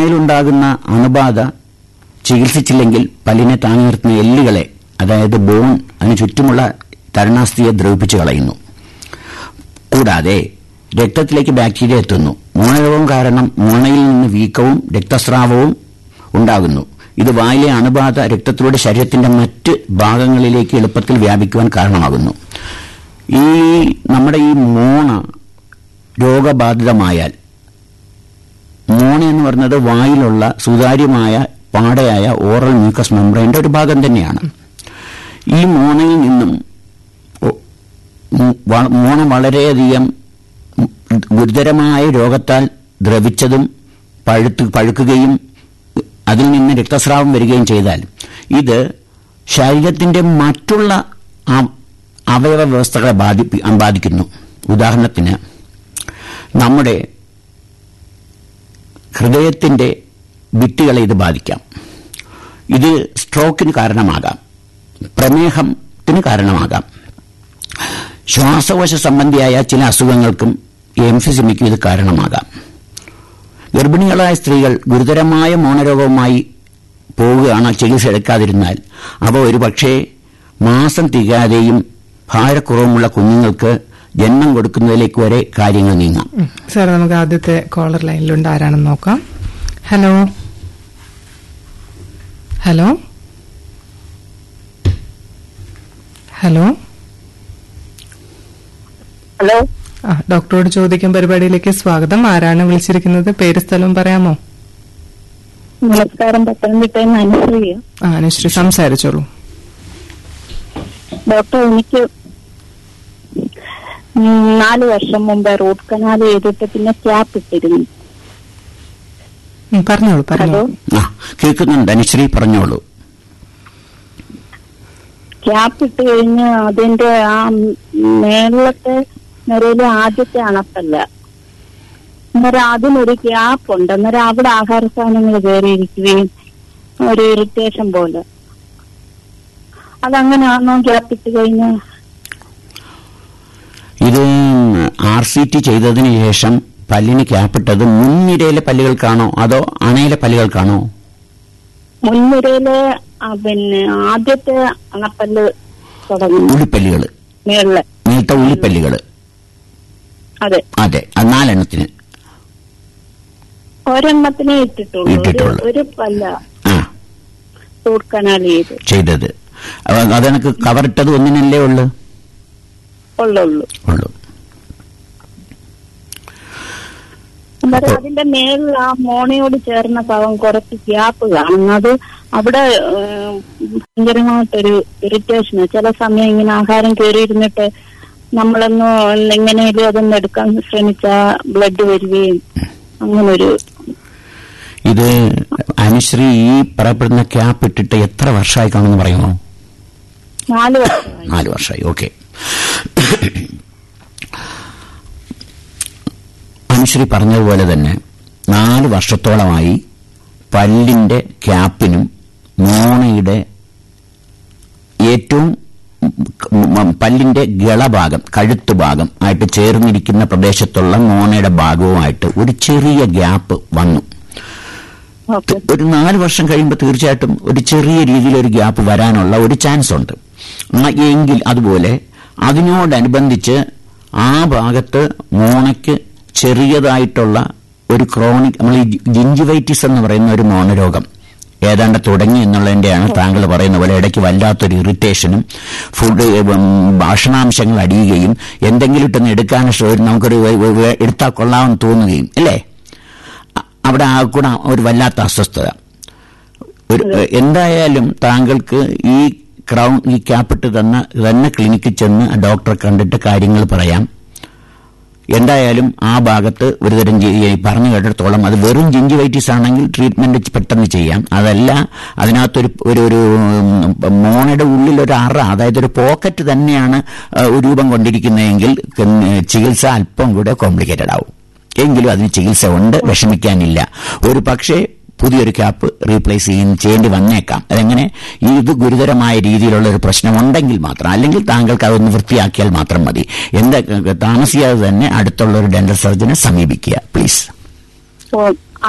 മോണയിലുണ്ടാകുന്ന അണുബാധ ചികിത്സിച്ചില്ലെങ്കിൽ പല്ലിനെ താങ്ങി നിർത്തുന്ന എല്ലുകളെ അതായത് ബോൺ അതിന് ചുറ്റുമുള്ള തരണാസ്ഥിയെ ദ്രവിപ്പിച്ചു കളയുന്നു കൂടാതെ രക്തത്തിലേക്ക് ബാക്ടീരിയ എത്തുന്നു മോണരോഗം കാരണം മോണയിൽ നിന്ന് വീക്കവും രക്തസ്രാവവും ഉണ്ടാകുന്നു ഇത് വായിലെ അണുബാധ രക്തത്തിലൂടെ ശരീരത്തിന്റെ മറ്റ് ഭാഗങ്ങളിലേക്ക് എളുപ്പത്തിൽ വ്യാപിക്കുവാൻ കാരണമാകുന്നു ഈ നമ്മുടെ ഈ മോണ രോഗബാധിതമായാൽ മോണ എന്ന് പറയുന്നത് വായിലുള്ള സുതാര്യമായ പാടയായ ഓറൽ മ്യൂക്കസ് മെംബ്രെയിന്റെ ഒരു ഭാഗം തന്നെയാണ് ഈ മോണയിൽ നിന്നും ഒ- ഉം വ- മോണ വളരെയധികം ഉം ഗുരുതരമായ രോഗത്താൽ ദ്രവിച്ചതും പഴുത്ത് പഴുക്കുകയും അതിൽ നിന്ന് രക്തസ്രാവം വരികയും ചെയ്താൽ ഇത് ശരീരത്തിന്റെ മറ്റുള്ള ആ- അവയവ വ്യവസ്ഥകളെ ബാധിപ്പി- ബാധിക്കുന്നു ഉദാഹരണത്തിന് നമ്മുടെ ഹൃദയത്തിന്റെ ഭിത്തികളെ ഇത് ബാധിക്കാം ഇത് സ്ട്രോക്കിന് കാരണമാകാം പ്രമേഹത്തിന് കാരണമാകാം ശ്വാസകോശ സംബന്ധിയായ ചില അസുഖങ്ങൾക്കും എംഫിസിമിക്കും ഇത് കാരണമാകാം ഗർഭിണികളായ സ്ത്രീകൾ ഗുരുതരമായ മോണരോഗവുമായി പോവുകയാണോ ചികിത്സ എടുക്കാതിരുന്നാൽ അവ ഒരുപക്ഷേ മാസം തികയാതെയും ഭാരക്കുറവുമുള്ള കുഞ്ഞുങ്ങൾക്ക് ജന്മം കൊടുക്കുന്നതിലേക്ക് വരെ കാര്യങ്ങൾ നീങ്ങാം ഉം. സാർ നമുക്ക് ആദ്യത്തെ കോളർ ലൈനിലുണ്ട് ആരാണെന്ന് നോക്കാം ഹലോ ഹലോ ഹലോ ഹലോ ആ ഡോക്ടറോട് ചോദിക്കും പരിപാടിയിലേക്ക് സ്വാഗതം ആരാണ് വിളിച്ചിരിക്കുന്നത് പേര് സ്ഥലവും പറയാമോ നമസ്കാരം പത്തനംതിട്ടയിൽ നിന്ന് അനുശ്രീയ ആ അനുശ്രീ സംസാരിച്ചോളൂ ഡോക്ടർ എനിക്ക് ഉം, നാല് വർഷം മുമ്പ് റൂട്ട് കനാൽ ചെയ്തിട്ട് പിന്നെ ക്യാപ്പ് ഇട്ടിരുന്നു ഉം, പറഞ്ഞോളൂ ഹലോ പറഞ്ഞോളൂ ആ കേൾക്കുന്നുണ്ട് അനുശ്രീ പറഞ്ഞോളൂ ക്യാപ്പ് ഇട്ട് കഴിഞ്ഞ് അതിന്റെ ആ മേളത്തെ നിരയിലെ ആദ്യത്തെ അണപ്പല്ല അന്നേരം അതിനൊരു ഗ്യാപ്പ് ഉണ്ട് അന്നേരം അവിടെ ആഹാര സാധനങ്ങൾ കയറിയിരിക്കുകയും ഒരു ഇറിറ്റേഷൻ പോലെ അതങ്ങനെയാണോ ഗ്യാപ്പ് ഇട്ട് കഴിഞ്ഞാൽ ഇത് ആർ സി ടി ചെയ്തതിന് ശേഷം പല്ലിന് ക്യാപ്പിട്ടത് മുൻനിരയിലെ പല്ലുകൾക്കാണോ അതോ അണയിലെ പല്ലുകൾക്കാണോ മുൻനിരയിലെ ആ, പിന്നെ ആദ്യത്തെ അണപ്പല്ല് തുടങ്ങുന്നു ഉള്ളിപ്പല്ലുകൾ മേളില് നേരത്തെ ഉള്ളിപ്പല്ലുകൾ അതെ അതെ അത് നാലെണ്ണത്തിന് ഒരെണ്ണത്തിനെ ഇട്ടിട്ടുള്ളൂ ഇട്ടിട്ടുള്ളൂ. ഒരു- ഒരു പല്ല ആ റൂട്ട് കനാൽ ചെയ്ത് ചെയ്തത് അപ്പൊ അതെനക്ക് കവറിട്ടത് ഒന്നിനല്ലേ ഉള്ളു ഉള്ളുള്ളൂ ഉള്ളു അന്നേരം അതിന്റെ മേളിൽ ആ മോണയോട് ചേർന്ന ഭാഗം കുറച്ച് ഗ്യാപ്പ് കാണുന്നു അത് അവിടെ ഏഹ്, ഭയങ്കരമായിട്ടൊരു ഇറിറ്റേഷൻ ചില സമയം ഇങ്ങനെ ആഹാരം കയറിയിരുന്നിട്ട് നമ്മളൊന്ന് എങ്ങനെയും അതൊന്ന് എടുക്കാൻ ശ്രമിച്ചാ ബ്ലഡ് വരികയും അങ്ങനൊരു ഇത് അനുശ്രീ ഈ പറയപ്പെടുന്ന ക്യാപ്പ് ഇട്ടിട്ട് എത്ര വർഷമായി കാണുമെന്ന് പറയുമോ നാല് വർഷമായി നാല് വർഷമായി ഓക്കെ അനുശ്രീ പറഞ്ഞതുപോലെ തന്നെ നാല് വർഷത്തോളമായി പല്ലിന്റെ ക്യാപ്പിനും മോണയുടെ ഏറ്റവും ഉം, പല്ലിന്റെ ഗളഭാഗം കഴുത്ത് ഭാഗം ആയിട്ട് ചേർന്നിരിക്കുന്ന പ്രദേശത്തുള്ള മോണയുടെ ഭാഗവുമായിട്ട് ഒരു ചെറിയ ഗ്യാപ്പ് വന്നു ഓക്കെ ഒരു നാല് വർഷം കഴിയുമ്പോൾ തീർച്ചയായിട്ടും ഒരു ചെറിയ രീതിയിൽ ഒരു ഗ്യാപ്പ് വരാനുള്ള ഒരു ചാൻസ് ഉണ്ട് ആ എങ്കിൽ അതുപോലെ അതിനോടനുബന്ധിച്ച് ആ ഭാഗത്ത് മോണയ്ക്ക് ചെറിയതായിട്ടുള്ള ഒരു ക്രോണിക് നമ്മൾ ഈ ജിഞ്ചിവൈറ്റിസ് എന്ന് പറയുന്ന ഒരു മോണരോഗം ഏതാണ്ട് തുടങ്ങി എന്നുള്ളതിന്റെയാണ് താങ്കൾ പറയുന്ന പോലെ ഇടയ്ക്ക് വല്ലാത്തൊരു ഇറിറ്റേഷനും ഫുഡ് ഉം, ഭക്ഷണാംശങ്ങൾ അടിയുകയും എന്തെങ്കിലും ഇട്ടൊന്ന് എടുക്കാൻ ശ്രമി- നമുക്കൊരു വ- വ- വ- എടുത്താൽ കൊള്ളാമെന്ന് തോന്നുകയും അല്ലേ അ- അവിടെ ആ കൂടെ ഒരു വല്ലാത്ത അസ്വസ്ഥത ഒരു എന്തായാലും താങ്കൾക്ക് ഈ ക്രൗൺ ഈ ക്യാപ്പിട്ട് തന്ന തന്നെ ക്ലിനിക്കിൽ ചെന്ന് ആ ഡോക്ടറെ കണ്ടിട്ട് കാര്യങ്ങൾ പറയാം എന്തായാലും ആ ഭാഗത്ത് ഒരുതരം ജി- ഈ പറഞ്ഞു കേട്ടിടത്തോളം അത് വെറും ജിഞ്ചിവൈറ്റിസ് ആണെങ്കിൽ ട്രീറ്റ്മെന്റ് പെട്ടെന്ന് ചെയ്യാം അതല്ല അതിനകത്തൊരു ഒരു ഒരു ഉം, മോണയുടെ ഉള്ളിൽ ഒരു അറ അതായത് ഒരു പോക്കറ്റ് തന്നെയാണ് ആ, ഒരു രൂപം കൊണ്ടിരിക്കുന്നതെങ്കിൽ ഉം, ചികിത്സ അല്പം കൂടെ കോംപ്ലിക്കേറ്റഡ് ആവും എങ്കിലും അതിന് ചികിത്സ ഉണ്ട് വിഷമിക്കാനില്ല ഒരു പക്ഷേ പുതിയൊരു ക്യാപ്പ് റീപ്ലേസ് ചെയ്യുന്ന ചെയ്യേണ്ടി വന്നേക്കാം അതെങ്ങനെ ഈ ഇത് ഗുരുതരമായ രീതിയിലുള്ള ഒരു പ്രശ്നമുണ്ടെങ്കിൽ മാത്രം അല്ലെങ്കിൽ താങ്കൾക്ക് അതൊന്ന് വൃത്തിയാക്കിയാൽ മാത്രം മതി എന്താ താമസിയാതെ തന്നെ അടുത്തുള്ള ഒരു ഡെന്റൽ സർജനെ സമീപിക്കുക പ്ലീസ് ഓ